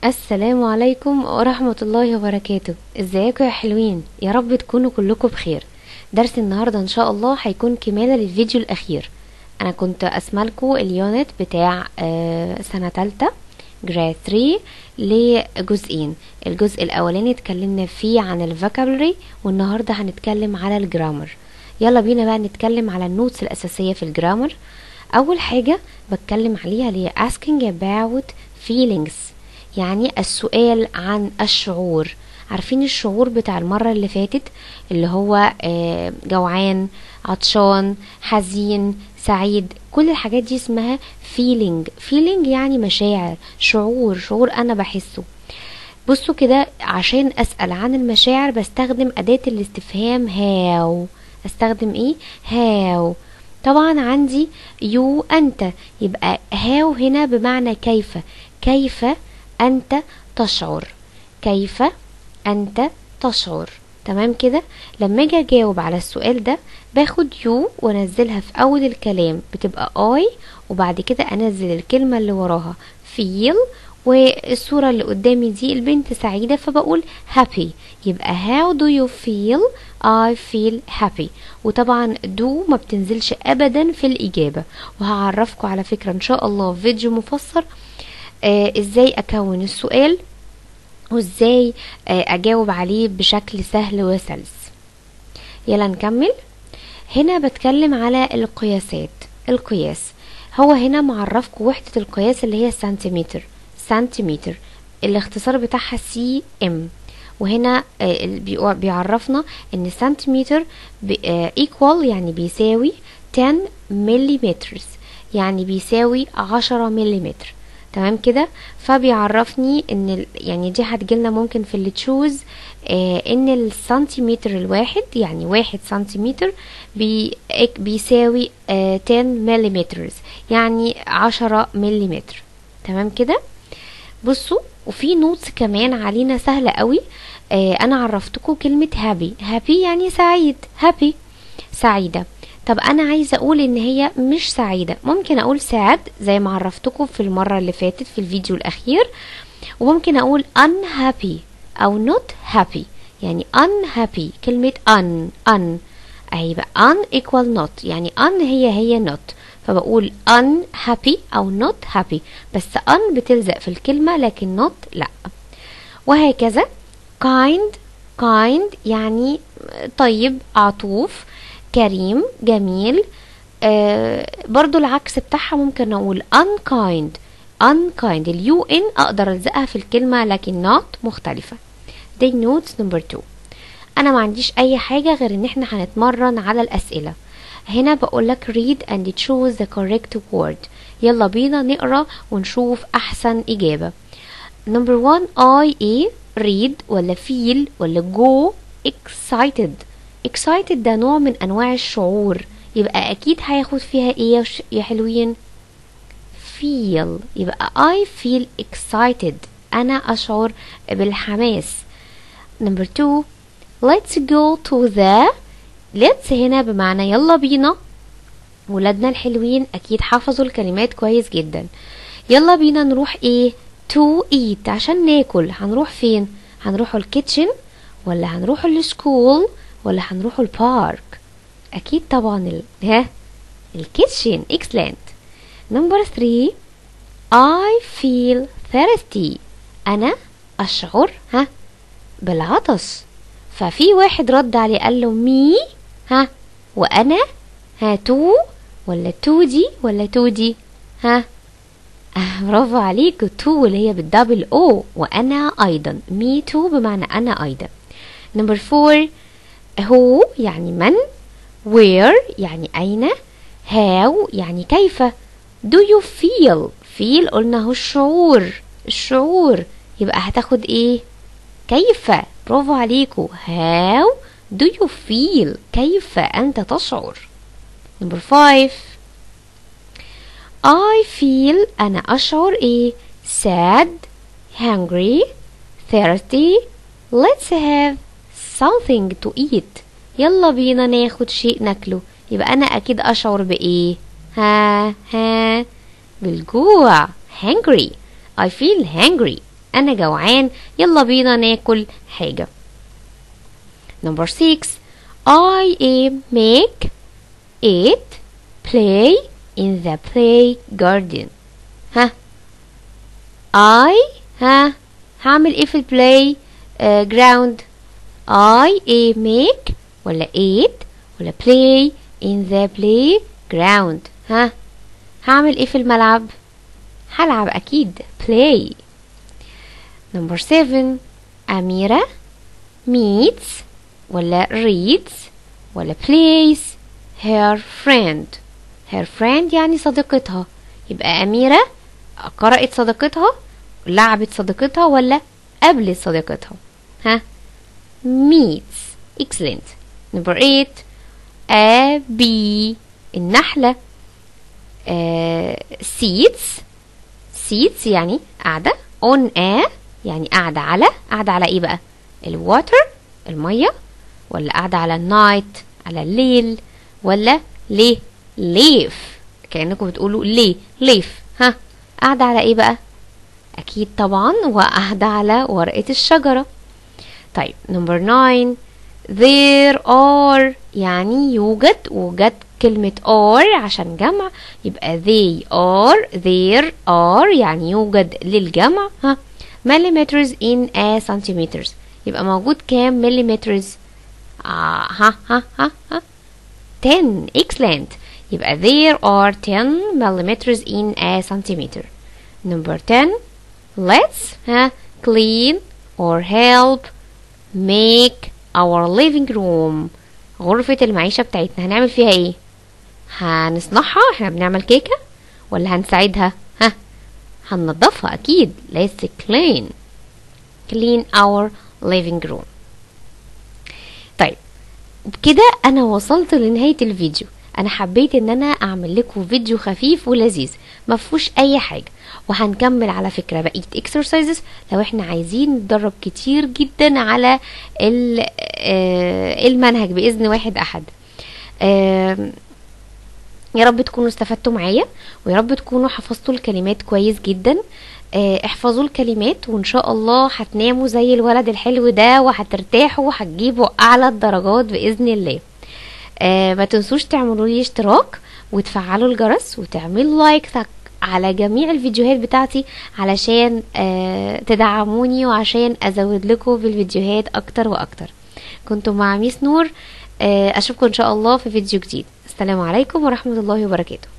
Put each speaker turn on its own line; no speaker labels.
السلام عليكم ورحمة الله وبركاته ازيكم يا حلوين يا رب تكونوا كلكم بخير درس النهاردة ان شاء الله هيكون كمالة للفيديو الاخير انا كنت اسملكوا اليونت بتاع آه، سنة تالتة جراد 3 لجزئين الجزء الاولاني اتكلمنا فيه عن الفوكابلري والنهاردة هنتكلم على الجرامر يلا بينا بقى نتكلم على النوتس الاساسية في الجرامر اول حاجة بتكلم عليها اللي هي asking about feelings يعني السؤال عن الشعور عارفين الشعور بتاع المرة اللي فاتت اللي هو آه، جوعان عطشان حزين سعيد كل الحاجات دي اسمها feeling feeling يعني مشاعر شعور شعور انا بحسه بصوا كده عشان اسأل عن المشاعر بستخدم اداة الاستفهام هاو استخدم ايه هاو طبعا عندي يو انت يبقى هاو هنا بمعنى كيف كيف انت تشعر كيف انت تشعر تمام كده لما اجي اجاوب على السؤال ده باخد يو وانزلها في اول الكلام بتبقى اي وبعد كده انزل الكلمة اللي وراها feel والصورة اللي قدامي دي البنت سعيدة فبقول happy يبقى how do you feel I feel happy وطبعا do ما بتنزلش ابدا في الاجابة وهعرفكم على فكرة ان شاء الله في فيديو مفسر آه ازاي اكون السؤال وازاي آه اجاوب عليه بشكل سهل وسلس يلا نكمل هنا بتكلم على القياسات القياس هو هنا معرفكم وحدة القياس اللي هي سنتيمتر سنتيمتر الاختصار بتاعها سي ام وهنا آه، ال- بيقو- بيعرفنا ان سنتيمتر ايكوال يعني بيساوي 10 مليمتر يعني بيساوي 10 مليمتر تمام كده فبيعرفني ان ال- يعني دي هتجيلنا ممكن في اللي تشوز آه ان السنتيمتر الواحد يعني واحد سنتيمتر بي إك- بيساوي آه 10 مليمتر يعني 10 مليمتر تمام كده بصوا وفي نوتس كمان علينا سهلة قوي آه انا عرفتكم كلمة هابي هابي يعني سعيد هابي سعيدة طب انا عايزة اقول ان هي مش سعيدة ممكن اقول سعد زي ما عرفتكم في المرة اللي فاتت في الفيديو الاخير وممكن اقول unhappy او not happy يعني unhappy كلمة un un اهي بقى un equal not يعني un هي هي not فبقول unhappy او not happy بس un بتلزق في الكلمة لكن not لا وهكذا kind kind يعني طيب عطوف كريم جميل آه برضو العكس بتاعها ممكن نقول unkind unkind اليو ان اقدر الزقها في الكلمة لكن not مختلفة دي نوتس نمبر 2 انا ما عنديش اي حاجة غير ان احنا هنتمرن على الاسئلة هنا بقولك read and choose the correct word يلا بينا نقرا ونشوف احسن اجابة نمبر 1 I ايه read ولا feel ولا go excited excited ده نوع من انواع الشعور يبقى اكيد هياخد فيها ايه يا ش- يا حلوين feel يبقى I feel excited انا اشعر بالحماس نمبر 2 let's go to the let's هنا بمعنى يلا بينا ولادنا الحلوين اكيد حفظوا الكلمات كويس جدا يلا بينا نروح ايه to eat عشان ناكل هنروح فين هنروح الكيتشن ولا هنروح السكول ولا هنروح البارك اكيد طبعا ال... ها الكيتشن excellent نمبر 3 I feel thirsty انا اشعر ها بالعطش ففي واحد رد عليه قال له مي ها وانا ها تو ولا تو دي ولا تو دي ها آه، برافو عليك تو اللي هي بالدبل او وانا ايضا مي تو بمعنى انا ايضا نمبر فور هو يعني من where يعني اين how يعني كيف do you feel feel قلنا هو الشعور الشعور يبقى هتاخد ايه كيف برافو عليكم how do you feel كيف أنت تشعر number five I feel أنا أشعر إيه sad hungry thirsty let's have something to eat يلا بينا ناخد شيء ناكله يبقى أنا أكيد أشعر بإيه ها ها بالجوع hungry I feel hungry انا جوعان يلا بينا ناكل حاجة number 6 I am make it play in the play garden ها I ها هعمل ايه في البلاي جراوند I a make ولا eat ولا play in the play ground ها هعمل ايه في الملعب هلعب اكيد play number 7 أميرة meets ولا reads ولا plays her friend her friend يعني صديقتها يبقى أميرة قرأت صديقتها لعبت صديقتها ولا قابلت صديقتها ها meets excellent number 8 a bee النحلة آه seats seats يعني قاعدة on a يعني قاعدة على قاعدة على ايه بقى الواتر المية ولا قاعدة على النايت على الليل ولا ليه ليف كأنكم بتقولوا ليه ليف ها قاعدة على ايه بقى اكيد طبعا وقاعدة على ورقة الشجرة طيب نمبر 9 there are يعني يوجد وجد كلمة are عشان جمع يبقى they are there are يعني يوجد للجمع ها millimeters in a centimeters يبقى موجود كام مليمترز آه ها ها ها ها 10 excellent يبقى there are 10 millimeters in a centimeter number 10 let's ها clean or help make our living room غرفة المعيشة بتاعتنا هنعمل فيها ايه هنصنعها احنا بنعمل كيكة ولا هنساعدها ها هننضفها اكيد let's clean clean our living room طيب بكده انا وصلت لنهاية الفيديو انا حبيت ان انا اعمل لكم فيديو خفيف ولذيذ ما فيهوش اي حاجه وهنكمل على فكره بقيه اكسرسايزز لو احنا عايزين نتدرب كتير جدا على المنهج باذن واحد احد يا رب تكونوا استفدتوا معايا ويا رب تكونوا حفظتوا الكلمات كويس جدا احفظوا الكلمات وان شاء الله هتناموا زي الولد الحلو ده وهترتاحوا وهتجيبوا اعلى الدرجات باذن الله آه ما تنسوش تعملوا لي اشتراك وتفعلوا الجرس وتعملوا لايك على جميع الفيديوهات بتاعتي علشان آه تدعموني وعشان ازود لكم بالفيديوهات اكتر واكتر كنت مع ميس نور آه اشوفكم ان شاء الله في فيديو جديد السلام عليكم ورحمة الله وبركاته